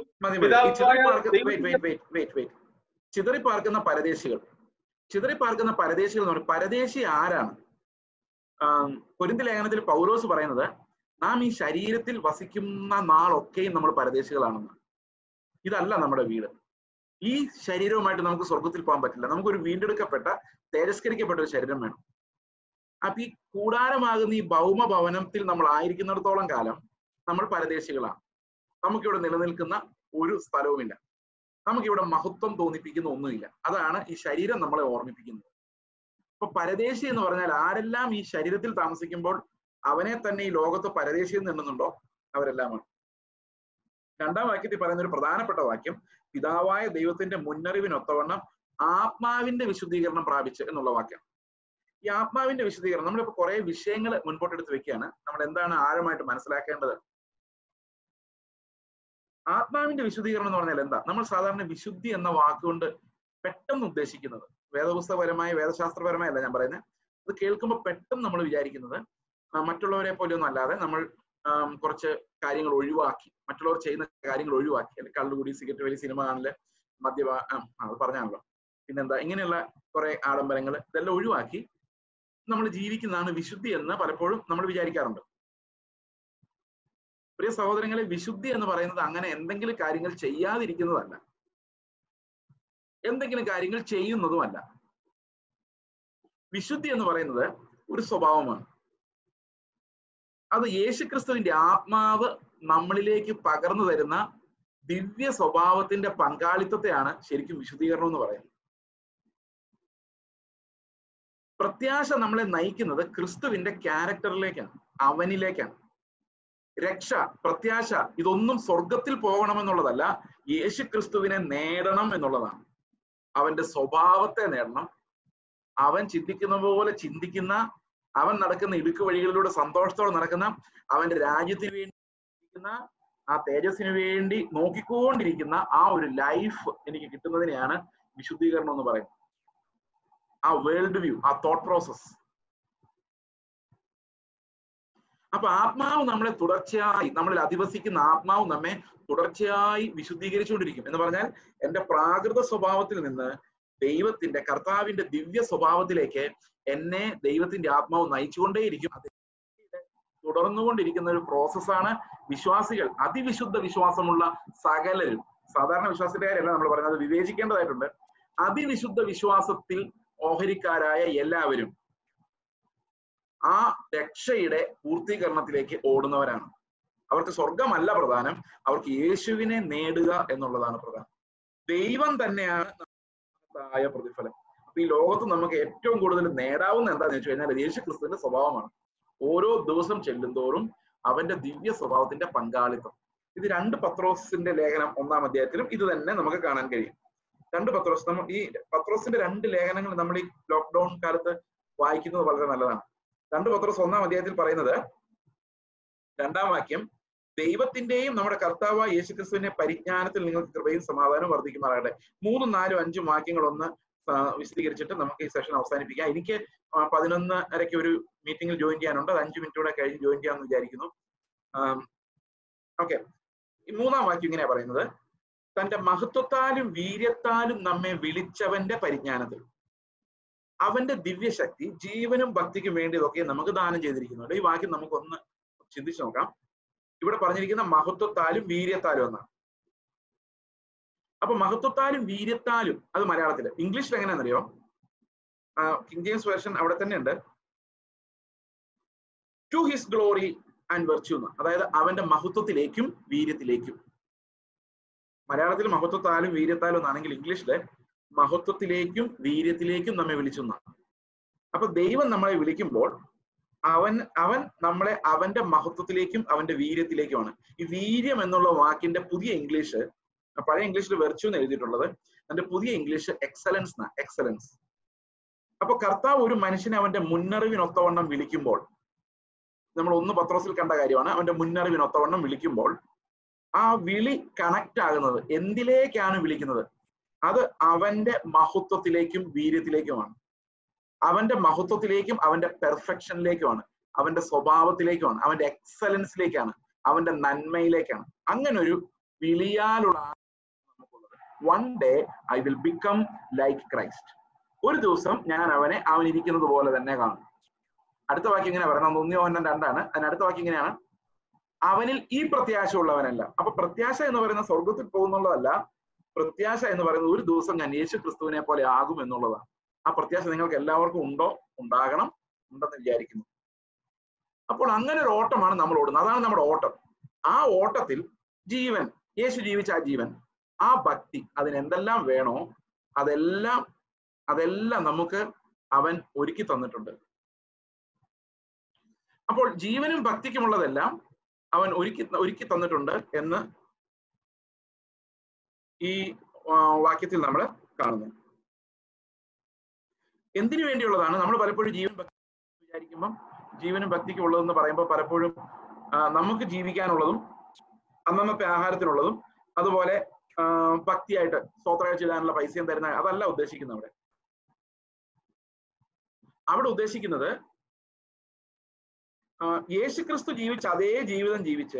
S1: ചിതറിപ്പാർക്കുന്ന പരദേശികൾ ചിതറിപ്പാർക്കുന്ന പരദേശികൾ എന്ന് പറഞ്ഞാൽ പരദേശി ആരാണ് പൊരിന്തി ലേഖനത്തിൽ പൗലോസ് പറയുന്നത് നാം ഈ ശരീരത്തിൽ വസിക്കുന്ന നാളൊക്കെയും നമ്മൾ പരദേശികളാണെന്ന് ഇതല്ല നമ്മുടെ വീട് ഈ ശരീരവുമായിട്ട് നമുക്ക് സ്വർഗത്തിൽ പോകാൻ പറ്റില്ല നമുക്കൊരു വീണ്ടെടുക്കപ്പെട്ട തേജസ്കരിക്കപ്പെട്ട ഒരു ശരീരം വേണം അപ്പൊ ഈ കൂടാരമാകുന്ന ഈ ഭൗമ ഭവനത്തിൽ നമ്മൾ ആയിരിക്കുന്നിടത്തോളം കാലം നമ്മൾ പരദേശികളാണ് നമുക്കിവിടെ നിലനിൽക്കുന്ന ഒരു സ്ഥലവുമില്ല നമുക്കിവിടെ മഹത്വം തോന്നിപ്പിക്കുന്ന ഒന്നുമില്ല അതാണ് ഈ ശരീരം നമ്മളെ ഓർമ്മിപ്പിക്കുന്നത് അപ്പൊ പരദേശി എന്ന് പറഞ്ഞാൽ ആരെല്ലാം ഈ ശരീരത്തിൽ താമസിക്കുമ്പോൾ അവനെ തന്നെ ഈ ലോകത്ത് പരദേശി എന്ന് എണ്ണുന്നുണ്ടോ അവരെല്ലാമാണ് രണ്ടാം വാക്യത്തിൽ പറയുന്ന ഒരു പ്രധാനപ്പെട്ട വാക്യം പിതാവായ ദൈവത്തിന്റെ മുന്നറിവിനൊത്തവണ്ണം ആത്മാവിന്റെ വിശുദ്ധീകരണം പ്രാപിച്ച് എന്നുള്ള വാക്യം ഈ ആത്മാവിന്റെ വിശുദ്ധീകരണം നമ്മളിപ്പോ കുറെ വിഷയങ്ങൾ മുൻപോട്ടെടുത്ത് വെക്കുകയാണ് നമ്മൾ എന്താണ് ആഴമായിട്ട് മനസ്സിലാക്കേണ്ടത് ആത്മാവിന്റെ വിശുദ്ധീകരണം എന്ന് പറഞ്ഞാൽ എന്താ നമ്മൾ സാധാരണ വിശുദ്ധി എന്ന വാക്കുകൊണ്ട് പെട്ടെന്ന് ഉദ്ദേശിക്കുന്നത് വേദപുസ്തകപരമായ വേദശാസ്ത്രപരമായ അല്ല ഞാൻ പറയുന്നത് അത് കേൾക്കുമ്പോൾ പെട്ടെന്ന് നമ്മൾ വിചാരിക്കുന്നത് മറ്റുള്ളവരെ പോലെയൊന്നും അല്ലാതെ നമ്മൾ കുറച്ച് കാര്യങ്ങൾ ഒഴിവാക്കി മറ്റുള്ളവർ ചെയ്യുന്ന കാര്യങ്ങൾ ഒഴിവാക്കി അല്ലെങ്കിൽ കള്ളുകൂടി സിഗരറ്റ് വലി സിനിമ കാണല് മദ്യപാ അത് പറഞ്ഞാണല്ലോ പിന്നെന്താ ഇങ്ങനെയുള്ള കുറെ ആഡംബരങ്ങൾ ഇതെല്ലാം ഒഴിവാക്കി നമ്മൾ ജീവിക്കുന്നതാണ് വിശുദ്ധി എന്ന് പലപ്പോഴും നമ്മൾ വിചാരിക്കാറുണ്ട് പ്രിയ സഹോദരങ്ങളെ വിശുദ്ധി എന്ന് പറയുന്നത് അങ്ങനെ എന്തെങ്കിലും കാര്യങ്ങൾ ചെയ്യാതിരിക്കുന്നതല്ല എന്തെങ്കിലും കാര്യങ്ങൾ ചെയ്യുന്നതുമല്ല വിശുദ്ധി എന്ന് പറയുന്നത് ഒരു സ്വഭാവമാണ് അത് യേശുക്രിസ്തുവിന്റെ ആത്മാവ് നമ്മളിലേക്ക് പകർന്നു തരുന്ന ദിവ്യ സ്വഭാവത്തിന്റെ പങ്കാളിത്തത്തെയാണ് ശരിക്കും വിശുദ്ധീകരണം എന്ന് പറയുന്നത് പ്രത്യാശ നമ്മളെ നയിക്കുന്നത് ക്രിസ്തുവിന്റെ ക്യാരക്ടറിലേക്കാണ് അവനിലേക്കാണ് രക്ഷ പ്രത്യാശ ഇതൊന്നും സ്വർഗത്തിൽ പോകണമെന്നുള്ളതല്ല യേശു ക്രിസ്തുവിനെ നേടണം എന്നുള്ളതാണ് അവന്റെ സ്വഭാവത്തെ നേടണം അവൻ ചിന്തിക്കുന്ന പോലെ ചിന്തിക്കുന്ന അവൻ നടക്കുന്ന ഇടുക്ക് വഴികളിലൂടെ സന്തോഷത്തോടെ നടക്കുന്ന അവന്റെ രാജ്യത്തിന് വേണ്ടി ആ തേജസ്സിന് വേണ്ടി നോക്കിക്കൊണ്ടിരിക്കുന്ന ആ ഒരു ലൈഫ് എനിക്ക് കിട്ടുന്നതിനെയാണ് വിശുദ്ധീകരണം എന്ന് പറയുന്നത് ആ വേൾഡ് വ്യൂ ആ തോട്ട് പ്രോസസ് അപ്പൊ ആത്മാവ് നമ്മളെ തുടർച്ചയായി നമ്മളിൽ അധിവസിക്കുന്ന ആത്മാവ് നമ്മെ തുടർച്ചയായി വിശുദ്ധീകരിച്ചുകൊണ്ടിരിക്കും എന്ന് പറഞ്ഞാൽ എന്റെ പ്രാകൃത സ്വഭാവത്തിൽ നിന്ന് ദൈവത്തിന്റെ കർത്താവിന്റെ ദിവ്യ സ്വഭാവത്തിലേക്ക് എന്നെ ദൈവത്തിന്റെ ആത്മാവ് നയിച്ചുകൊണ്ടേയിരിക്കും അത് തുടർന്നുകൊണ്ടിരിക്കുന്ന ഒരു പ്രോസസ്സാണ് വിശ്വാസികൾ അതിവിശുദ്ധ വിശ്വാസമുള്ള സകലരും സാധാരണ വിശ്വാസത്തിന്റെ കാര്യമല്ല നമ്മൾ പറയുന്നത് വിവേചിക്കേണ്ടതായിട്ടുണ്ട് അതിവിശുദ്ധ വിശ്വാസത്തിൽ ഓഹരിക്കാരായ എല്ലാവരും ആ രക്ഷയുടെ പൂർത്തീകരണത്തിലേക്ക് ഓടുന്നവരാണ് അവർക്ക് സ്വർഗമല്ല പ്രധാനം അവർക്ക് യേശുവിനെ നേടുക എന്നുള്ളതാണ് പ്രധാനം ദൈവം തന്നെയാണ് ആയ പ്രതിഫലം അപ്പൊ ഈ ലോകത്ത് നമുക്ക് ഏറ്റവും കൂടുതൽ നേടാവുന്ന എന്താണെന്ന് വെച്ച് കഴിഞ്ഞാൽ യേശു ക്രിസ്തുവിന്റെ സ്വഭാവമാണ് ഓരോ ദിവസം ചെല്ലുന്തോറും അവന്റെ ദിവ്യ സ്വഭാവത്തിന്റെ പങ്കാളിത്തം ഇത് രണ്ട് പത്രോസിന്റെ ലേഖനം ഒന്നാം അധ്യായത്തിലും ഇത് തന്നെ നമുക്ക് കാണാൻ കഴിയും രണ്ട് പത്രോസ് നമ്മൾ ഈ പത്രോസിന്റെ രണ്ട് ലേഖനങ്ങൾ നമ്മൾ ഈ ലോക്ക്ഡൌൺ കാലത്ത് വായിക്കുന്നത് വളരെ നല്ലതാണ് രണ്ട് പത്രോസ് ഒന്നാം അധ്യായത്തിൽ പറയുന്നത് രണ്ടാം വാക്യം ദൈവത്തിന്റെയും നമ്മുടെ കർത്താവായ യേശുക്രിസ്തുവിന്റെ പരിജ്ഞാനത്തിൽ നിങ്ങൾക്ക് കൃപയും സമാധാനവും വർദ്ധിക്കുമാറാകട്ടെ മൂന്നും നാലും അഞ്ചും വാക്യങ്ങൾ ഒന്ന് വിശദീകരിച്ചിട്ട് നമുക്ക് ഈ സെഷൻ അവസാനിപ്പിക്കാം എനിക്ക് പതിനൊന്നരയ്ക്ക് ഒരു മീറ്റിംഗിൽ ജോയിൻ ചെയ്യാനുണ്ട് അത് അഞ്ച് മിനിറ്റ് കൂടെ കഴിഞ്ഞ് ജോയിൻ ചെയ്യാമെന്ന് വിചാരിക്കുന്നു ഓക്കെ ഈ മൂന്നാം വാക്യം ഇങ്ങനെയാ പറയുന്നത് തന്റെ മഹത്വത്താലും വീര്യത്താലും നമ്മെ വിളിച്ചവന്റെ പരിജ്ഞാനത്തിൽ അവന്റെ ദിവ്യശക്തി ജീവനും ഭക്തിക്കും വേണ്ടിയതൊക്കെ നമുക്ക് ദാനം ചെയ്തിരിക്കുന്നുണ്ട് ഈ വാക്യം നമുക്കൊന്ന് ചിന്തിച്ചു നോക്കാം ഇവിടെ പറഞ്ഞിരിക്കുന്ന മഹത്വത്താലും വീര്യത്താലും എന്നാണ് അപ്പൊ മഹത്വത്താലും വീര്യത്താലും അത് മലയാളത്തില് ഇംഗ്ലീഷിൽ എങ്ങനെയാണെന്നറിയോ കിങ് ജെയിംസ് വേർഷൻ അവിടെ തന്നെ ഉണ്ട് to his glory and virtue എന്ന് അതായത് അവന്റെ മഹത്വത്തിലേക്കും വീര്യത്തിലേക്കും മലയാളത്തിൽ മഹത്വത്താലും വീര്യത്താലും എന്നാണെങ്കിൽ ഇംഗ്ലീഷില് മഹത്വത്തിലേക്കും വീര്യത്തിലേക്കും നമ്മെ വിളിച്ചു അപ്പൊ ദൈവം നമ്മളെ വിളിക്കുമ്പോൾ അവൻ അവൻ നമ്മളെ അവന്റെ മഹത്വത്തിലേക്കും അവന്റെ വീര്യത്തിലേക്കുമാണ് ഈ വീര്യം എന്നുള്ള വാക്കിന്റെ പുതിയ ഇംഗ്ലീഷ് പഴയ ഇംഗ്ലീഷിൽ വെർച്യൂ എന്ന് എഴുതിയിട്ടുള്ളത് അതിന്റെ പുതിയ ഇംഗ്ലീഷ് എക്സലൻസ് എന്നാ എക്സലൻസ് അപ്പൊ കർത്താവ് ഒരു മനുഷ്യനെ അവന്റെ മുന്നറിവിനൊത്തവണ്ണം വിളിക്കുമ്പോൾ നമ്മൾ ഒന്ന് പത്രോസിൽ കണ്ട കാര്യമാണ് അവന്റെ മുന്നറിവിനൊത്തവണ്ണം വിളിക്കുമ്പോൾ ആ വിളി കണക്ട് ആകുന്നത് എന്തിലേക്കാണ് വിളിക്കുന്നത് അത് അവന്റെ മഹത്വത്തിലേക്കും വീര്യത്തിലേക്കുമാണ് അവന്റെ മഹത്വത്തിലേക്കും അവന്റെ പെർഫെക്ഷനിലേക്കുമാണ് അവന്റെ സ്വഭാവത്തിലേക്കുമാണ് അവന്റെ എക്സലൻസിലേക്കാണ് അവന്റെ നന്മയിലേക്കാണ് അങ്ങനെ ഒരു വിളിയാലുള്ള നമുക്കുള്ളത് one day I will become like Christ ഒരു ദിവസം ഞാൻ അവനെ അവൻ ഇരിക്കുന്നത് പോലെ തന്നെ കാണും അടുത്ത വാക്യം ഇങ്ങനെ പറയുന്നത് ഒന്നിയോ ഒന്നും രണ്ടാണ് അതിന് അടുത്ത വാക്യം ഇങ്ങനെയാണ് അവനിൽ ഈ പ്രത്യാശ ഉള്ളവനല്ല അപ്പൊ പ്രത്യാശ എന്ന് പറയുന്ന സ്വർഗത്തിൽ പോകുന്നുള്ളതല്ല പ്രത്യാശ എന്ന് പറയുന്നത് ഒരു ദിവസം ഞാൻ യേശു ക്രിസ്തുവിനെ പോലെ ആകും എന്നുള്ളതാണ് ആ പ്രത്യാശ നിങ്ങൾക്ക് എല്ലാവർക്കും ഉണ്ടോ ഉണ്ടാകണം ഉണ്ടെന്ന് വിചാരിക്കുന്നു അപ്പോൾ അങ്ങനെ ഒരു ഓട്ടമാണ് നമ്മൾ ഓടുന്നത് അതാണ് നമ്മുടെ ഓട്ടം ആ ഓട്ടത്തിൽ ജീവൻ യേശു ജീവിച്ച ആ ജീവൻ ആ ഭക്തി അതിന് എന്തെല്ലാം വേണോ അതെല്ലാം അതെല്ലാം നമുക്ക് അവൻ ഒരുക്കി തന്നിട്ടുണ്ട് അപ്പോൾ ജീവനും ഭക്തിക്കുമുള്ളതെല്ലാം അവൻ ഒരുക്കി ഒരുക്കി തന്നിട്ടുണ്ട് എന്ന് ഈ വാക്യത്തിൽ നമ്മൾ കാണുന്നു എന്തിനു വേണ്ടിയുള്ളതാണ് നമ്മൾ പലപ്പോഴും ജീവൻ ഭക്തി വിചാരിക്കുമ്പം ജീവനും ഭക്തിക്കും ഉള്ളതെന്ന് പറയുമ്പോൾ പലപ്പോഴും നമുക്ക് ജീവിക്കാനുള്ളതും അന്നന്നത്തെ ആഹാരത്തിനുള്ളതും അതുപോലെ ഭക്തിയായിട്ട് സ്തോത്രങ്ങൾ ചെയ്യാനുള്ള പൈസയും തരുന്ന അതല്ല ഉദ്ദേശിക്കുന്നത് അവിടെ അവിടെ ഉദ്ദേശിക്കുന്നത് യേശുക്രിസ്തു ജീവിച്ച അതേ ജീവിതം ജീവിച്ച്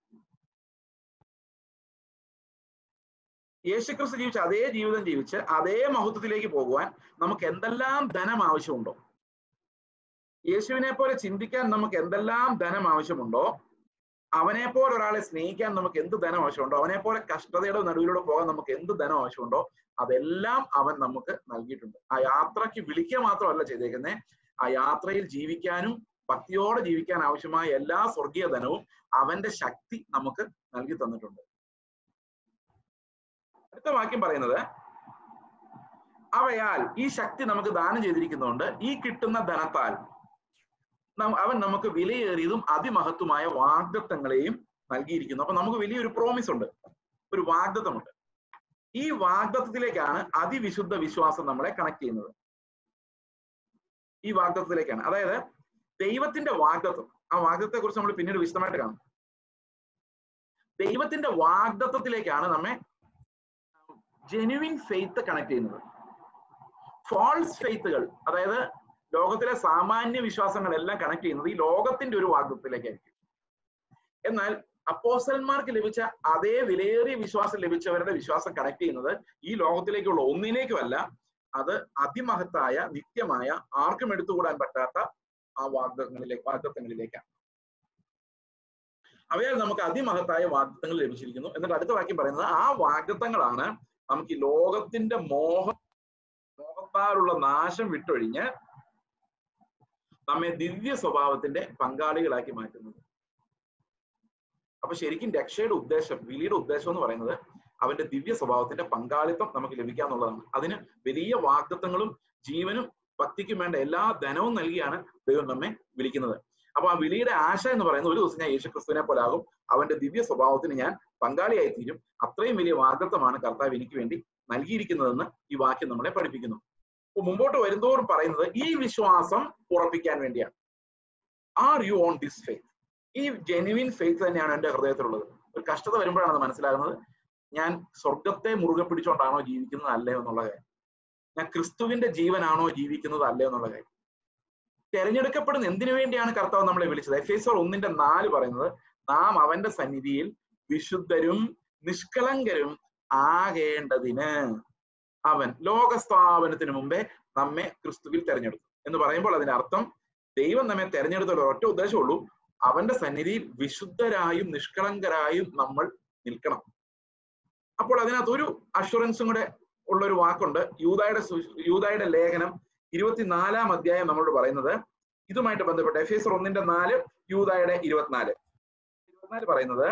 S1: യേശുക്രിസ്തു ജീവിച്ച അതേ ജീവിതം ജീവിച്ച് അതേ മഹത്വത്തിലേക്ക് പോകുവാൻ നമുക്ക് എന്തെല്ലാം ധനം ആവശ്യമുണ്ടോ യേശുവിനെ പോലെ ചിന്തിക്കാൻ നമുക്ക് എന്തെല്ലാം ധനം ആവശ്യമുണ്ടോ അവനെ പോലെ ഒരാളെ സ്നേഹിക്കാൻ നമുക്ക് എന്ത് ധനം ആവശ്യമുണ്ടോ അവനെ പോലെ കഷ്ടതയുടെ നടുവിലൂടെ പോകാൻ നമുക്ക് എന്ത് ധനം ആവശ്യമുണ്ടോ അതെല്ലാം അവൻ നമുക്ക് നൽകിയിട്ടുണ്ട് ആ യാത്രക്ക് വിളിക്കുക മാത്രമല്ല ചെയ്തേക്കുന്നത് ആ യാത്രയിൽ ജീവിക്കാനും ഭക്തിയോടെ ജീവിക്കാൻ ആവശ്യമായ എല്ലാ സ്വർഗീയ ധനവും അവന്റെ ശക്തി നമുക്ക് നൽകി തന്നിട്ടുണ്ട് അടുത്ത വാക്യം പറയുന്നത് അവയാൽ ഈ ശക്തി നമുക്ക് ദാനം ചെയ്തിരിക്കുന്നതുകൊണ്ട് ഈ കിട്ടുന്ന ധനത്താൽ അവൻ നമുക്ക് വിലയേറിയതും അതിമഹത്വമായ വാഗ്ദത്തങ്ങളെയും നൽകിയിരിക്കുന്നു അപ്പൊ നമുക്ക് വലിയൊരു പ്രോമിസ് ഉണ്ട് ഒരു വാഗ്ദത്തമുണ്ട് ഈ വാഗ്ദത്തത്തിലേക്കാണ് അതിവിശുദ്ധ വിശ്വാസം നമ്മളെ കണക്ട് ചെയ്യുന്നത് ഈ വാഗ്ദത്തത്തിലേക്കാണ് അതായത് ദൈവത്തിന്റെ വാഗ്ദത്വം ആ വാഗ്ദത്തെ കുറിച്ച് നമ്മൾ പിന്നീട് വിശദമായിട്ട് കാണും ദൈവത്തിന്റെ വാഗ്ദത്വത്തിലേക്കാണ് നമ്മെ ജെനുവിൻ ഫെയ്ത്ത് കണക്ട് ചെയ്യുന്നത് ഫാൾസ് ഫെയ്ത്തുകൾ അതായത് ലോകത്തിലെ സാമാന്യ വിശ്വാസങ്ങളെല്ലാം കണക്ട് ചെയ്യുന്നത് ഈ ലോകത്തിന്റെ ഒരു വാഗ്ദത്തിലേക്കായിരിക്കും എന്നാൽ അപ്പോസന്മാർക്ക് ലഭിച്ച അതേ വിലയേറിയ വിശ്വാസം ലഭിച്ചവരുടെ വിശ്വാസം കണക്ട് ചെയ്യുന്നത് ഈ ലോകത്തിലേക്കുള്ള ഒന്നിലേക്കുമല്ല അത് അതിമഹത്തായ നിത്യമായ ആർക്കും എടുത്തുകൂടാൻ പറ്റാത്ത ആ വാഗ്ദങ്ങളിലേക്ക് വാഗ്ദത്തങ്ങളിലേക്കാണ് അവയാൽ നമുക്ക് അതിമഹത്തായ വാഗ്ദത്തങ്ങൾ ലഭിച്ചിരിക്കുന്നു എന്നിട്ട് അടുത്ത വാക്യം പറയുന്നത് ആ വാഗ്ദത്തങ്ങളാണ് നമുക്ക് ഈ ലോകത്തിന്റെ മോഹം മോഹത്താലുള്ള നാശം വിട്ടൊഴിഞ്ഞ് നമ്മെ ദിവ്യ സ്വഭാവത്തിന്റെ പങ്കാളികളാക്കി മാറ്റുന്നത് അപ്പൊ ശരിക്കും രക്ഷയുടെ ഉദ്ദേശം വിളിയുടെ ഉദ്ദേശം എന്ന് പറയുന്നത് അവന്റെ ദിവ്യ സ്വഭാവത്തിന്റെ പങ്കാളിത്തം നമുക്ക് ലഭിക്കുക എന്നുള്ളതാണ് അതിന് വലിയ വാഗ്ദത്വങ്ങളും ജീവനും ഭക്തിക്കും വേണ്ട എല്ലാ ധനവും നൽകിയാണ് ദൈവം നമ്മെ വിളിക്കുന്നത് അപ്പൊ ആ വിളിയുടെ ആശ എന്ന് പറയുന്നത് ഒരു ദിവസം ഞാൻ യേശുക്രിസ്തുവിനെ പോലെ ആകും അവന്റെ ദിവ്യ സ്വഭാവത്തിന് ഞാൻ പങ്കാളിയായി തീരും അത്രയും വലിയ വാഗ്ദത്വമാണ് കർത്താവ് എനിക്ക് വേണ്ടി നൽകിയിരിക്കുന്നതെന്ന് ഈ വാക്യം നമ്മളെ പഠിപ്പിക്കുന്നു അപ്പൊ മുമ്പോട്ട് വരുന്തോറും പറയുന്നത് ഈ വിശ്വാസം ഉറപ്പിക്കാൻ വേണ്ടിയാണ് are you on this faith ഈ ജെനുവിൻ ഫെയ്ത്ത് തന്നെയാണ് എന്റെ ഹൃദയത്തിലുള്ളത് ഒരു കഷ്ടത വരുമ്പോഴാണ് അത് മനസ്സിലാകുന്നത് ഞാൻ സ്വർഗത്തെ മുറുകെ പിടിച്ചുകൊണ്ടാണോ ജീവിക്കുന്നത് അല്ലയോ എന്നുള്ള കാര്യം ഞാൻ ക്രിസ്തുവിന്റെ ജീവനാണോ ജീവിക്കുന്നത് അല്ലയോ എന്നുള്ള കാര്യം തെരഞ്ഞെടുക്കപ്പെടുന്ന എന്തിനു വേണ്ടിയാണ് കർത്താവ് നമ്മളെ വിളിച്ചത് എഫ് എസ് ഒന്നിന്റെ നാല് പറയുന്നത് നാം അവന്റെ സന്നിധിയിൽ വിശുദ്ധരും നിഷ്കളങ്കരും ആകേണ്ടതിന് അവൻ ലോകസ്ഥാപനത്തിന് മുമ്പേ നമ്മെ ക്രിസ്തുവിൽ തെരഞ്ഞെടുത്തു എന്ന് പറയുമ്പോൾ അതിന്റെ അർത്ഥം ദൈവം നമ്മെ തെരഞ്ഞെടുത്ത ഒറ്റ ഉദ്ദേശമുള്ളൂ അവന്റെ സന്നിധിയിൽ വിശുദ്ധരായും നിഷ്കളങ്കരായും നമ്മൾ നിൽക്കണം അപ്പോൾ അതിനകത്ത് ഒരു അഷുറൻസും കൂടെ ഉള്ള ഒരു വാക്കുണ്ട് യൂതായുടെ യൂതായുടെ ലേഖനം ഇരുപത്തിനാലാം അധ്യായം നമ്മളോട് പറയുന്നത് ഇതുമായിട്ട് ബന്ധപ്പെട്ട് എഫ് എസ് ഒന്നിന്റെ നാല് യൂതായുടെ ഇരുപത്തിനാല് ഇരുപത്തിനാല് പറയുന്നത്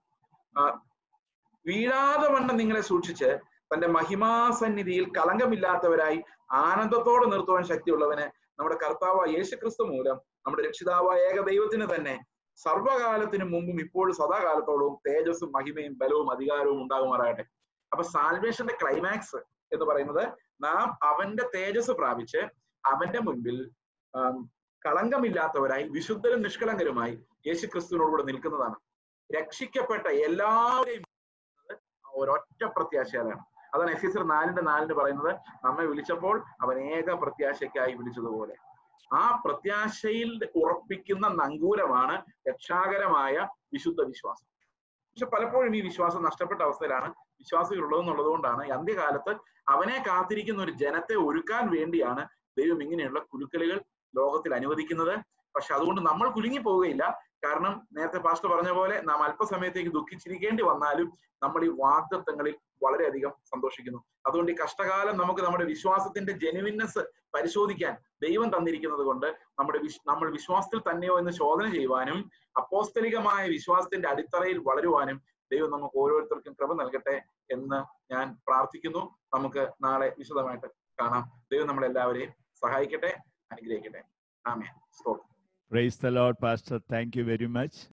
S1: വീഴാതെ വണ്ണം നിങ്ങളെ സൂക്ഷിച്ച് തന്റെ മഹിമാസന്നിധിയിൽ കളങ്കമില്ലാത്തവരായി ആനന്ദത്തോടെ നിർത്തുവാൻ ശക്തിയുള്ളവന് നമ്മുടെ കർത്താവ് യേശുക്രിസ്തു മൂലം നമ്മുടെ രക്ഷിതാവായ ഏക ദൈവത്തിന് തന്നെ സർവകാലത്തിനും മുമ്പും ഇപ്പോഴും സദാകാലത്തോളവും തേജസ്സും മഹിമയും ബലവും അധികാരവും ഉണ്ടാകുമാറാകട്ടെ അപ്പൊ സാൽവേഷന്റെ ക്ലൈമാക്സ് എന്ന് പറയുന്നത് നാം അവന്റെ തേജസ് പ്രാപിച്ച് അവന്റെ മുൻപിൽ കളങ്കമില്ലാത്തവരായി വിശുദ്ധരും നിഷ്കളങ്കരുമായി യേശു ക്രിസ്തുവിനോടുകൂടെ നിൽക്കുന്നതാണ് രക്ഷിക്കപ്പെട്ട എല്ലാവരെയും ഒരൊറ്റ പ്രത്യാശയാലാണ് അതാണ് എഫീസർ നാലിന്റെ നാലിന് പറയുന്നത് നമ്മെ വിളിച്ചപ്പോൾ അവൻ ഏക പ്രത്യാശയ്ക്കായി വിളിച്ചതുപോലെ ആ പ്രത്യാശയിൽ ഉറപ്പിക്കുന്ന നങ്കൂരമാണ് രക്ഷാകരമായ വിശുദ്ധ വിശ്വാസം പക്ഷെ പലപ്പോഴും ഈ വിശ്വാസം നഷ്ടപ്പെട്ട അവസ്ഥയിലാണ് വിശ്വാസികൾ ഉള്ളതെന്നുള്ളത് കൊണ്ടാണ് അന്ത്യകാലത്ത് അവനെ കാത്തിരിക്കുന്ന ഒരു ജനത്തെ ഒരുക്കാൻ വേണ്ടിയാണ് ദൈവം ഇങ്ങനെയുള്ള കുലുക്കലുകൾ ലോകത്തിൽ അനുവദിക്കുന്നത് പക്ഷെ അതുകൊണ്ട് നമ്മൾ കുലുങ്ങി പോവുകയില്ല കാരണം നേരത്തെ പാസ്റ്റർ പറഞ്ഞ പോലെ നാം അല്പസമയത്തേക്ക് ദുഃഖിച്ചിരിക്കേണ്ടി വന്നാലും നമ്മൾ ഈ വാഗ്ദത്വങ്ങളിൽ വളരെയധികം സന്തോഷിക്കുന്നു അതുകൊണ്ട് ഈ കഷ്ടകാലം നമുക്ക് നമ്മുടെ വിശ്വാസത്തിന്റെ ജെനുവിനെസ് പരിശോധിക്കാൻ ദൈവം തന്നിരിക്കുന്നത് കൊണ്ട് നമ്മുടെ നമ്മൾ വിശ്വാസത്തിൽ തന്നെയോ എന്ന് ശോധന ചെയ്യുവാനും അപ്പോസ്തലികമായ വിശ്വാസത്തിന്റെ അടിത്തറയിൽ വളരുവാനും ദൈവം നമുക്ക് ഓരോരുത്തർക്കും കൃപ നൽകട്ടെ എന്ന് ഞാൻ പ്രാർത്ഥിക്കുന്നു നമുക്ക് നാളെ വിശദമായിട്ട് കാണാം ദൈവം നമ്മളെല്ലാവരെയും സഹായിക്കട്ടെ അനുഗ്രഹിക്കട്ടെ ആമേ സ്തോത്രം
S3: Praise the Lord, Pastor. Thank you very much.